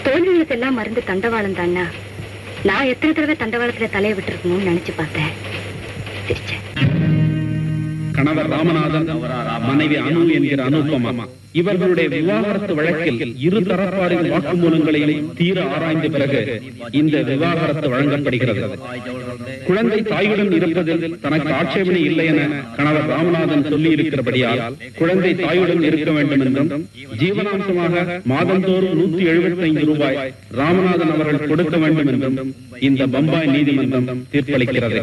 தோல்விகளுக்கு எல்லாம் மருந்து தண்டவாளம் தானா நான் எத்தனை தடவை தண்டவாளத்துல தலையை விட்டுருக்கணும்னு நினைச்சு பார்த்தேன் சிரிச்சேன் கணவர் ராமநாதன் மனைவி அனு என்கிற அனுபமா இவர்களுடைய விவாகரத்து வழக்கில் இரு தரப்பாரின் வாக்குமூலங்களையும் தீர ஆராய்ந்த பிறகு இந்த விவாகரத்து வழங்கப்படுகிறது குழந்தை தாயுடன் இருப்பதில் தனக்கு ஆட்சேபனை இல்லை என கணவர் ராமநாதன் சொல்லி இருக்கிறபடியால் குழந்தை தாயுடன் இருக்க வேண்டும் என்றும் ஜீவனாம்சமாக மாதந்தோறும் நூத்தி எழுபத்தி ஐந்து ரூபாய் ராமநாதன் அவர்கள் கொடுக்க வேண்டும் என்றும் இந்த பம்பாய் நீதிமன்றம் தீர்ப்பளிக்கிறது